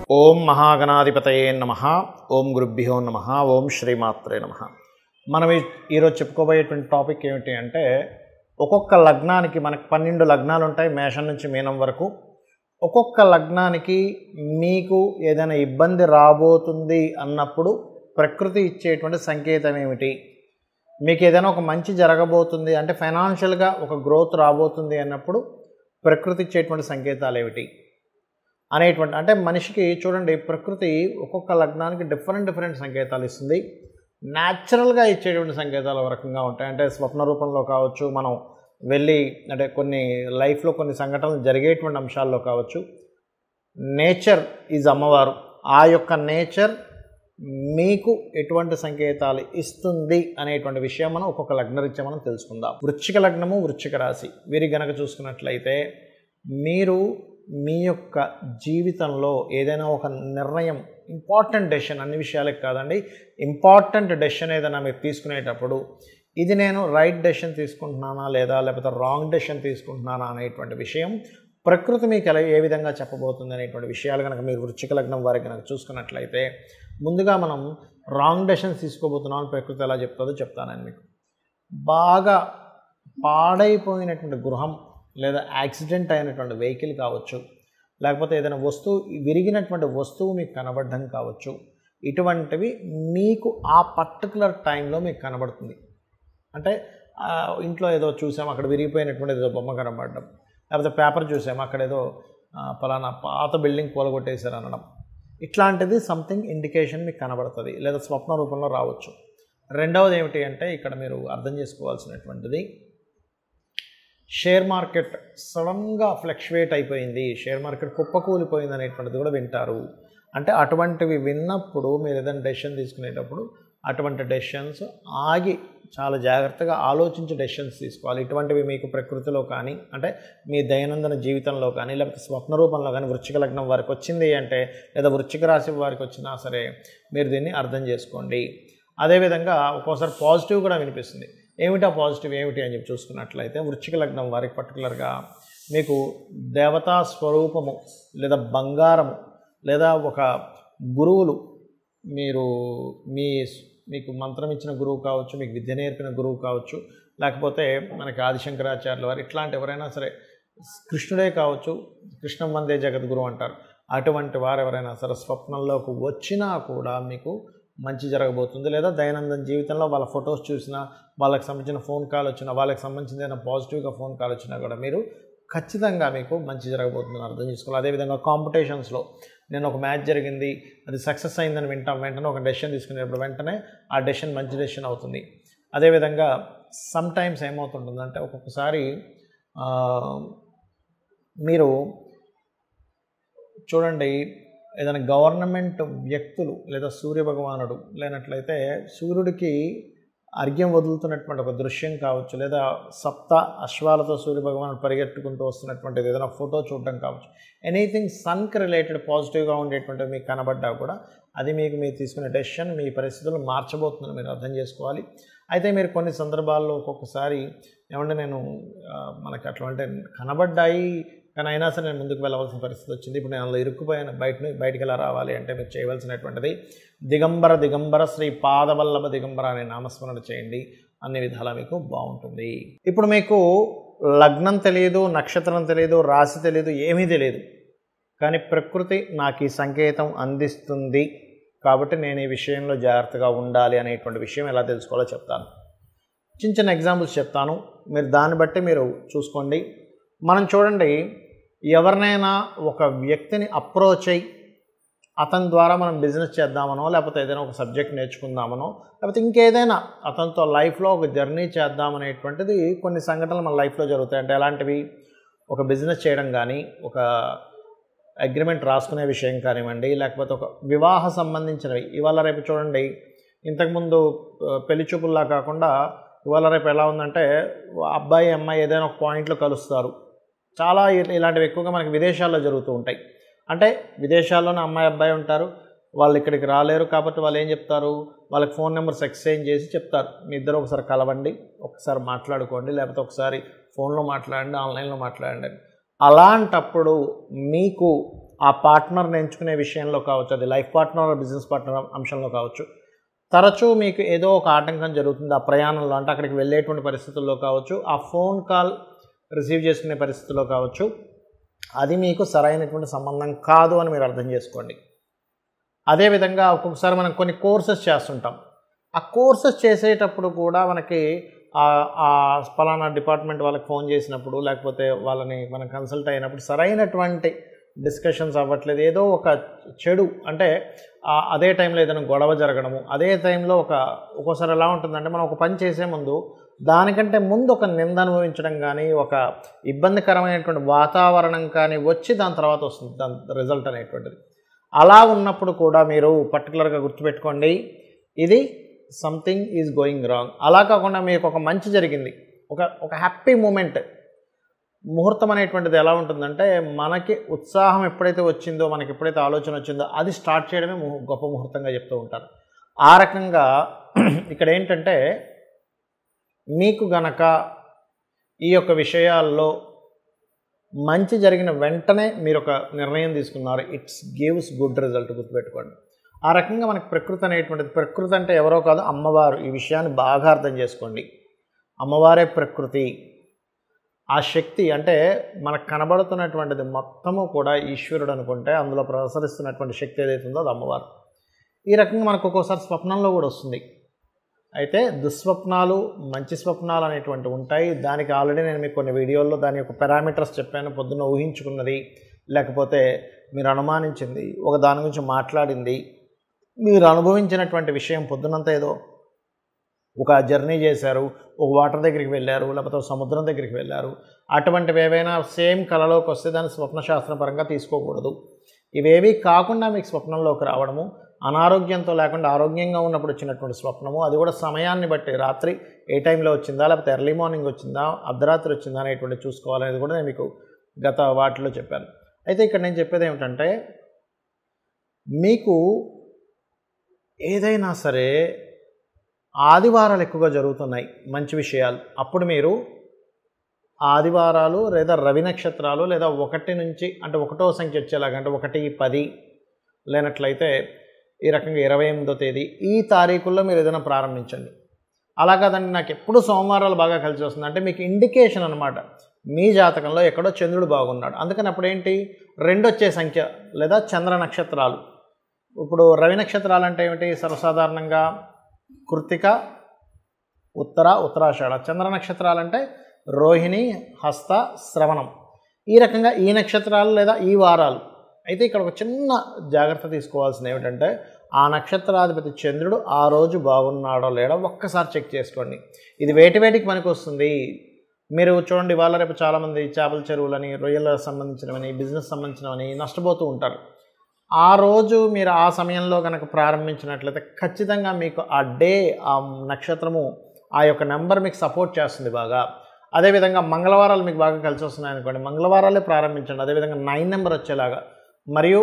ఓం మహాగణాధిపతయే నమ ఓం గురుభ్యో నమ ఓం శ్రీమాత్రే నమ మనం ఈ- ఈరోజు చెప్పుకోబోయేటువంటి టాపిక్ ఏమిటి అంటే ఒక్కొక్క లగ్నానికి మనకు పన్నెండు లగ్నాలు ఉంటాయి మేషం నుంచి మీనం వరకు ఒక్కొక్క లగ్నానికి మీకు ఏదైనా ఇబ్బంది రాబోతుంది అన్నప్పుడు ప్రకృతి ఇచ్చేటువంటి సంకేతం ఏమిటి మీకు ఏదైనా ఒక మంచి జరగబోతుంది అంటే ఫైనాన్షియల్గా ఒక గ్రోత్ రాబోతుంది అన్నప్పుడు ప్రకృతి ఇచ్చేటువంటి సంకేతాలు ఏమిటి అనేటువంటి అంటే మనిషికి చూడండి ప్రకృతి ఒక్కొక్క లగ్నానికి డిఫరెంట్ డిఫరెంట్ సంకేతాలు ఇస్తుంది న్యాచురల్గా ఇచ్చేటువంటి సంకేతాలు ఒక రకంగా ఉంటాయి అంటే స్వప్న రూపంలో కావచ్చు మనం వెళ్ళి అంటే కొన్ని లైఫ్లో కొన్ని సంఘటనలు జరిగేటువంటి అంశాల్లో కావచ్చు నేచర్ ఈజ్ అమ్మవారు ఆ యొక్క నేచర్ మీకు ఎటువంటి సంకేతాలు ఇస్తుంది అనేటువంటి విషయం మనం ఒక్కొక్క లగ్నరీత్యా మనం తెలుసుకుందాం వృశ్చిక లగ్నము వృశ్చిక రాశి వీరి గనక చూసుకున్నట్లయితే మీరు మీ యొక్క జీవితంలో ఏదైనా ఒక నిర్ణయం ఇంపార్టెంట్ డెసిషన్ అన్ని విషయాలకు కాదండి ఇంపార్టెంట్ డెసిషన్ ఏదైనా మీరు తీసుకునేటప్పుడు ఇది నేను రైట్ డెసిషన్ తీసుకుంటున్నానా లేదా లేకపోతే రాంగ్ డెసిషన్ తీసుకుంటున్నానా అనేటువంటి విషయం ప్రకృతి మీకు ఎలా ఏ విధంగా చెప్పబోతుంది అనేటువంటి విషయాలు కనుక మీరు వృశ్చిక లగ్నం వారికి కనుక చూసుకున్నట్లయితే ముందుగా మనం రాంగ్ డెసిషన్స్ తీసుకోబోతున్నాం అని ప్రకృతి ఎలా చెప్తుందో చెప్తానని మీకు బాగా పాడైపోయినటువంటి గృహం లేదా యాక్సిడెంట్ అయినటువంటి వెహికల్ కావచ్చు లేకపోతే ఏదైనా వస్తువు విరిగినటువంటి వస్తువు మీకు కనబడడం కావచ్చు ఇటువంటివి మీకు ఆ పర్టికులర్ టైంలో మీకు కనబడుతుంది అంటే ఆ, ఇంట్లో ఏదో చూసాం అక్కడ విరిగిపోయినటువంటి ఏదో బొమ్మ కనబడడం లేకపోతే పేపర్ చూసాం అక్కడ ఏదో ఆ, పలానా పాత బిల్డింగ్ కూలగొట్టేశారు అనడం ఇట్లాంటిది సంథింగ్ ఇండికేషన్ మీకు కనబడుతుంది లేదా స్వప్న రూపంలో రావచ్చు రెండవది ఏమిటి అంటే ఇక్కడ మీరు అర్థం చేసుకోవాల్సినటువంటిది షేర్ మార్కెట్ సడన్గా ఫ్లక్చువేట్ అయిపోయింది షేర్ మార్కెట్ కుప్పకూలిపోయింది అనేటువంటిది కూడా వింటారు అంటే అటువంటివి విన్నప్పుడు మీరు ఏదైనా డెసిషన్ తీసుకునేటప్పుడు అటువంటి డెసిషన్స్ ఆగి చాలా జాగ్రత్తగా ఆలోచించి డెసిషన్స్ తీసుకోవాలి ఇటువంటివి మీకు ప్రకృతిలో కానీ అంటే మీ దైనందిన జీవితంలో కానీ లేకపోతే స్వప్న రూపంలో కానీ వృశ్చిక లగ్నం వారికి వచ్చింది అంటే లేదా వృశ్చిక రాశి వారికి వచ్చినా సరే మీరు దీన్ని అర్థం చేసుకోండి అదేవిధంగా ఒక్కోసారి పాజిటివ్ కూడా వినిపిస్తుంది ఏమిటా పాజిటివ్ ఏమిటి అని చెప్పి చూసుకున్నట్లయితే వృశ్చిక లగ్నం వారికి పర్టికులర్గా మీకు దేవతా స్వరూపము లేదా బంగారము లేదా ఒక గురువులు మీరు మీ మీకు మంత్రం ఇచ్చిన గురువు కావచ్చు మీకు విద్య నేర్పిన గురువు కావచ్చు లేకపోతే మనకి ఆదిశంకరాచార్యుల వారు ఇట్లాంటి ఎవరైనా సరే కృష్ణుడే కావచ్చు కృష్ణం వందే జగద్గురు అంటారు అటువంటి వారు ఎవరైనా సరే స్వప్నంలోకి వచ్చినా కూడా మీకు మంచి జరగబోతుంది లేదా దైనందిన జీవితంలో వాళ్ళ ఫొటోస్ చూసినా వాళ్ళకి సంబంధించిన ఫోన్ కాల్ వచ్చినా వాళ్ళకి సంబంధించిన ఏదైనా పాజిటివ్గా ఫోన్ కాల్ వచ్చినా కూడా మీరు ఖచ్చితంగా మీకు మంచి జరగబోతుందని అర్థం చేసుకోవాలి అదేవిధంగా కాంపిటీషన్స్లో నేను ఒక మ్యాచ్ జరిగింది అది సక్సెస్ అయిందని వింటాం వెంటనే ఒక డెసిషన్ తీసుకునేటప్పుడు వెంటనే ఆ డెసిషన్ మంచి డెసిషన్ అవుతుంది అదేవిధంగా సమ్ టైమ్స్ ఏమవుతుంటుందంటే ఒక్కొక్కసారి ఆ, మీరు చూడండి ఏదైనా గవర్నమెంట్ వ్యక్తులు లేదా సూర్య భగవానుడు లేనట్లయితే సూర్యుడికి అర్ఘ్యం వదులుతున్నటువంటి ఒక దృశ్యం కావచ్చు లేదా సప్త అశ్వాలతో సూర్య భగవానుడు పరిగెట్టుకుంటూ వస్తున్నటువంటిది ఏదైనా ఫోటో చూడడం కావచ్చు ఎనీథింగ్ సన్కి రిలేటెడ్ పాజిటివ్గా ఉండేటువంటివి మీకు కనబడ్డా కూడా అది మీకు మీరు తీసుకునే డెసిషన్ మీ పరిస్థితులు మార్చబోతుందని మీరు అర్థం చేసుకోవాలి అయితే మీరు కొన్ని సందర్భాల్లో ఒక్కొక్కసారి ఏమంటే నేను ఆ, మనకి అటువంటి కనబడ్డాయి కానీ అయినా సరే నేను ముందుకు వెళ్ళవలసిన పరిస్థితి వచ్చింది ఇప్పుడు నేను అందులో ఇరుక్కుపోయాను బయట బయటికి ఎలా రావాలి అంటే మీరు చేయవలసినటువంటిది దిగంబర దిగంబర శ్రీ పాదవల్లభ దిగంబర అనే నామస్మరణ చేయండి అన్ని విధాలా మీకు బాగుంటుంది ఇప్పుడు మీకు లగ్నం తెలియదు నక్షత్రం తెలియదు రాశి తెలియదు ఏమీ తెలియదు కానీ ప్రకృతి నాకు ఈ సంకేతం అందిస్తుంది కాబట్టి నేను ఈ విషయంలో జాగ్రత్తగా ఉండాలి అనేటువంటి విషయం ఎలా తెలుసుకోవాలో చెప్తాను చిన్న చిన్న ఎగ్జాంపుల్స్ చెప్తాను మీరు దాన్ని బట్టి మీరు చూసుకోండి మనం చూడండి ఎవరినైనా ఒక వ్యక్తిని అప్రోచ్ అయ్యి అతని ద్వారా మనం బిజినెస్ చేద్దామనో లేకపోతే ఏదైనా ఒక సబ్జెక్ట్ నేర్చుకుందామనో లేకపోతే ఇంకేదైనా అతనితో లైఫ్లో ఒక జర్నీ చేద్దామనేటువంటిది కొన్ని సంఘటనలు మన లైఫ్లో జరుగుతాయి అంటే ఎలాంటివి ఒక బిజినెస్ చేయడం కానీ ఒక అగ్రిమెంట్ రాసుకునే విషయం కానివ్వండి లేకపోతే ఒక వివాహ సంబంధించినవి ఇవాళ రేపు చూడండి ఇంతకుముందు ఆ, పెళ్లి చూపుల్లా కాకుండా ఇవాళ రేపు ఎలా ఉందంటే అబ్బాయి అమ్మాయి ఏదైనా ఒక పాయింట్లో కలుస్తారు చాలా ఇ- ఇలాంటివి ఎక్కువగా మనకి విదేశాల్లో జరుగుతూ ఉంటాయి అంటే విదేశాల్లోనే అమ్మాయి అబ్బాయి ఉంటారు వాళ్ళు ఇక్కడికి రాలేరు కాబట్టి వాళ్ళు ఏం చెప్తారు వాళ్ళకి ఫోన్ నెంబర్స్ ఎక్స్చేంజ్ చేసి చెప్తారు మీ ఇద్దరు ఒకసారి కలవండి ఒకసారి మాట్లాడుకోండి లేకపోతే ఒకసారి ఫోన్లో మాట్లాడండి ఆన్లైన్లో మాట్లాడండి అని. అలాంటప్పుడు మీకు ఆ పార్ట్నర్ని ఎంచుకునే విషయంలో కావచ్చు అది లైఫ్ పార్ట్నర్ బిజినెస్ పార్ట్నర్ అంశంలో కావచ్చు తరచూ మీకు ఏదో ఒక ఆటంకం జరుగుతుంది ఆ ప్రయాణంలో అంటే అక్కడికి వెళ్ళేటువంటి పరిస్థితుల్లో కావచ్చు ఆ ఫోన్ కాల్ రిసీవ్ చేసుకునే పరిస్థితుల్లో కావచ్చు అది మీకు సరైనటువంటి సంబంధం కాదు అని మీరు అర్థం చేసుకోండి అదేవిధంగా ఒక్కొక్కసారి మనం కొన్ని కోర్సెస్ చేస్తుంటాం ఆ కోర్సెస్ చేసేటప్పుడు కూడా మనకి ఆ ఫలానా డిపార్ట్మెంట్ వాళ్ళకి ఫోన్ చేసినప్పుడు లేకపోతే వాళ్ళని మనం కన్సల్ట్ అయినప్పుడు సరైనటువంటి డిస్కషన్స్ అవ్వట్లేదు ఏదో ఒక చెడు అంటే అదే టైంలో ఏదైనా గొడవ జరగడము అదే టైంలో ఒక ఒక్కోసారి ఎలా ఉంటుందంటే మనం ఒక పని చేసే ముందు దానికంటే ముందు ఒక నింద అనుభవించడం కానీ ఒక ఇబ్బందికరమైనటువంటి వాతావరణం కానీ వచ్చి దాని తర్వాత వస్తుంది దాని రిజల్ట్ అనేటువంటిది అలా ఉన్నప్పుడు కూడా మీరు పర్టికులర్గా గుర్తుపెట్టుకోండి ఇది సంథింగ్ ఈజ్ గోయింగ్ రాంగ్ అలా కాకుండా మీకు ఒక మంచి జరిగింది ఒక ఒక హ్యాపీ మూమెంట్ ముహూర్తం అనేటువంటిది ఎలా ఉంటుందంటే మనకి ఉత్సాహం ఎప్పుడైతే వచ్చిందో మనకి ఎప్పుడైతే ఆలోచన వచ్చిందో అది స్టార్ట్ చేయడమే ముహూ గొప్ప ముహూర్తంగా చెప్తూ ఉంటారు ఆ రకంగా ఇక్కడ ఏంటంటే మీకు గనక ఈ యొక్క విషయాల్లో మంచి జరిగిన వెంటనే మీరు ఒక నిర్ణయం తీసుకున్నారు ఇట్స్ గివ్స్ గుడ్ రిజల్ట్ గుర్తుపెట్టుకోండి ఆ రకంగా మనకు ప్రకృతి అనేటువంటిది ప్రకృతి అంటే ఎవరో కాదు అమ్మవారు ఈ విషయాన్ని బాగా అర్థం చేసుకోండి అమ్మవారే ప్రకృతి ఆ శక్తి అంటే మనకు కనబడుతున్నటువంటిది మొత్తము కూడా ఈశ్వరుడు అనుకుంటే అందులో ప్రసరిస్తున్నటువంటి శక్తి ఏదైతే ఉందో అది అమ్మవారు ఈ రకంగా మనకు ఒక్కోసారి స్వప్నంలో కూడా వస్తుంది అయితే దుస్వప్నాలు మంచి స్వప్నాలు అనేటువంటి ఉంటాయి దానికి ఆల్రెడీ నేను మీకు కొన్ని వీడియోల్లో దాని యొక్క పారామీటర్స్ చెప్పాను పొద్దున్న ఊహించుకున్నది లేకపోతే మీరు అనుమానించింది ఒక దాని గురించి మాట్లాడింది మీరు అనుభవించినటువంటి విషయం పొద్దునంతా ఏదో ఒక జర్నీ చేశారు ఒక వాటర్ దగ్గరికి వెళ్ళారు లేకపోతే ఒక సముద్రం దగ్గరికి వెళ్ళారు అటువంటివి ఏవైనా సేమ్ కళలోకి వస్తే దాన్ని స్వప్నశాస్త్రపరంగా తీసుకోకూడదు ఇవేవి కాకుండా మీకు స్వప్నంలోకి రావడము అనారోగ్యంతో లేకుండా ఆరోగ్యంగా ఉన్నప్పుడు వచ్చినటువంటి స్వప్నము అది కూడా సమయాన్ని బట్టి రాత్రి ఏ టైంలో వచ్చిందా లేకపోతే ఎర్లీ మార్నింగ్ వచ్చిందా అర్ధరాత్రి వచ్చిందా అనేటువంటి చూసుకోవాలనేది కూడా నేను మీకు గత వాటిలో చెప్పాను అయితే ఇక్కడ నేను చెప్పేది ఏమిటంటే మీకు ఏదైనా సరే ఆదివారాలు ఎక్కువగా జరుగుతున్నాయి మంచి విషయాలు అప్పుడు మీరు ఆదివారాలు లేదా రవి నక్షత్రాలు లేదా ఒకటి నుంచి అంటే ఒకటో సంఖ్య వచ్చేలాగా అంటే ఒకటి పది లేనట్లయితే ఈ రకంగా ఇరవై ఎనిమిదో తేదీ ఈ తారీఖుల్లో మీరు ఏదైనా ప్రారంభించండి అలా కాదండి నాకు ఎప్పుడు సోమవారాలు బాగా కలిసి వస్తుంది అంటే మీకు ఇండికేషన్ అనమాట మీ జాతకంలో ఎక్కడో చంద్రుడు బాగున్నాడు అందుకని అప్పుడు ఏంటి రెండొచ్చే సంఖ్య లేదా చంద్ర నక్షత్రాలు ఇప్పుడు రవి నక్షత్రాలు అంటే ఏమిటి సర్వసాధారణంగా కృతిక ఉత్తర ఉత్తరాషాఢ చంద్ర నక్షత్రాలు అంటే రోహిణి హస్త శ్రవణం ఈ రకంగా ఈ నక్షత్రాలు లేదా ఈ వారాలు అయితే ఇక్కడ ఒక చిన్న జాగ్రత్త తీసుకోవాల్సింది ఏమిటంటే ఆ నక్షత్రాధిపతి చంద్రుడు ఆ రోజు బాగున్నాడో లేడో ఒక్కసారి చెక్ చేసుకోండి ఇది వేటి వేటికి మనకు వస్తుంది మీరు చూడండి వాళ్ళ రేపు చాలామంది చేపల చెరువులని రొయ్యలకు సంబంధించినవని బిజినెస్ సంబంధించినవని నష్టపోతూ ఉంటారు ఆ రోజు మీరు ఆ సమయంలో కనుక ప్రారంభించినట్లయితే ఖచ్చితంగా మీకు ఆ డే ఆ నక్షత్రము ఆ యొక్క నెంబర్ మీకు సపోర్ట్ చేస్తుంది బాగా అదేవిధంగా మంగళవారాలు మీకు బాగా కలిసి వస్తున్నాయి అనుకోండి మంగళవారాలే ప్రారంభించండి అదేవిధంగా నైన్ నెంబర్ వచ్చేలాగా మరియు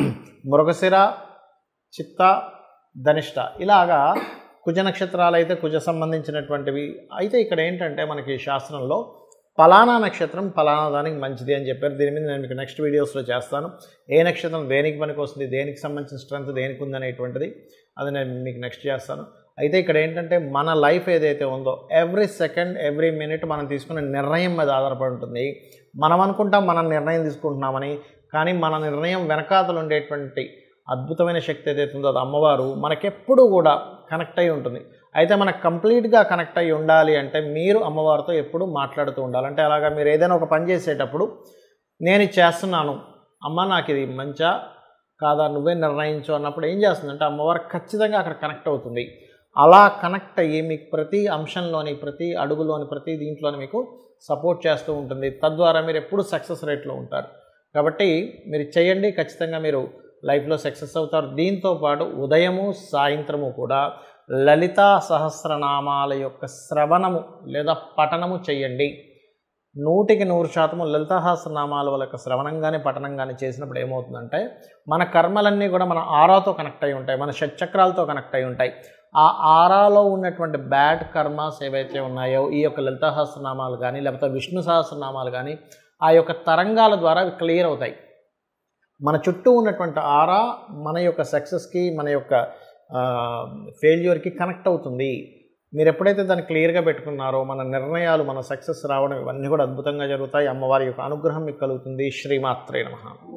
మృగశిర చిత్త ధనిష్ట ఇలాగా కుజ నక్షత్రాలు అయితే కుజ సంబంధించినటువంటివి అయితే ఇక్కడ ఏంటంటే మనకి శాస్త్రంలో ఫలానా నక్షత్రం ఫలానా దానికి మంచిది అని చెప్పారు దీని మీద నేను మీకు నెక్స్ట్ వీడియోస్లో చేస్తాను ఏ నక్షత్రం దేనికి పనికి వస్తుంది దేనికి సంబంధించిన స్ట్రెంత్ దేనికి ఉంది అనేటువంటిది అది నేను మీకు నెక్స్ట్ చేస్తాను అయితే ఇక్కడ ఏంటంటే మన లైఫ్ ఏదైతే ఉందో ఎవ్రీ సెకండ్ ఎవ్రీ మినిట్ మనం తీసుకునే నిర్ణయం మీద ఆధారపడి ఉంటుంది మనం అనుకుంటాం మనం నిర్ణయం తీసుకుంటున్నామని కానీ మన నిర్ణయం వెనకాతలు ఉండేటువంటి అద్భుతమైన శక్తి ఏదైతే ఉందో అది అమ్మవారు మనకెప్పుడు కూడా కనెక్ట్ అయి ఉంటుంది అయితే మనకు కంప్లీట్గా కనెక్ట్ అయ్యి ఉండాలి అంటే మీరు అమ్మవారితో ఎప్పుడు మాట్లాడుతూ ఉండాలి అంటే అలాగా మీరు ఏదైనా ఒక పని చేసేటప్పుడు నేను ఇది చేస్తున్నాను అమ్మ నాకు ఇది మంచా కాదా నువ్వే నిర్ణయించు అన్నప్పుడు ఏం చేస్తుందంటే అమ్మవారు ఖచ్చితంగా అక్కడ కనెక్ట్ అవుతుంది అలా కనెక్ట్ అయ్యి మీకు ప్రతి అంశంలోని ప్రతి అడుగులోని ప్రతి దీంట్లోని మీకు సపోర్ట్ చేస్తూ ఉంటుంది తద్వారా మీరు ఎప్పుడు సక్సెస్ రేట్లో ఉంటారు కాబట్టి మీరు చేయండి ఖచ్చితంగా మీరు లైఫ్లో సక్సెస్ అవుతారు దీంతో పాటు ఉదయము సాయంత్రము కూడా లలితా సహస్రనామాల యొక్క శ్రవణము లేదా పఠనము చేయండి నూటికి నూరు శాతము లలితా సహస్రనామాల వాళ్ళ యొక్క శ్రవణం కానీ పఠనం కానీ చేసినప్పుడు ఏమవుతుందంటే మన కర్మలన్నీ కూడా మన ఆరాతో కనెక్ట్ అయి ఉంటాయి మన షట్చక్రాలతో కనెక్ట్ అయి ఉంటాయి ఆ ఆరాలో ఉన్నటువంటి బ్యాడ్ కర్మాస్ ఏవైతే ఉన్నాయో ఈ యొక్క లలితా సహస్రనామాలు కానీ లేకపోతే విష్ణు సహస్రనామాలు కానీ ఆ యొక్క తరంగాల ద్వారా అవి క్లియర్ అవుతాయి మన చుట్టూ ఉన్నటువంటి ఆరా మన యొక్క సక్సెస్కి మన యొక్క ఫెయిల్యూర్కి కనెక్ట్ అవుతుంది మీరు ఎప్పుడైతే దాన్ని క్లియర్గా పెట్టుకున్నారో మన నిర్ణయాలు మన సక్సెస్ రావడం ఇవన్నీ కూడా అద్భుతంగా జరుగుతాయి అమ్మవారి యొక్క అనుగ్రహం మీకు కలుగుతుంది శ్రీమాత్రే నమ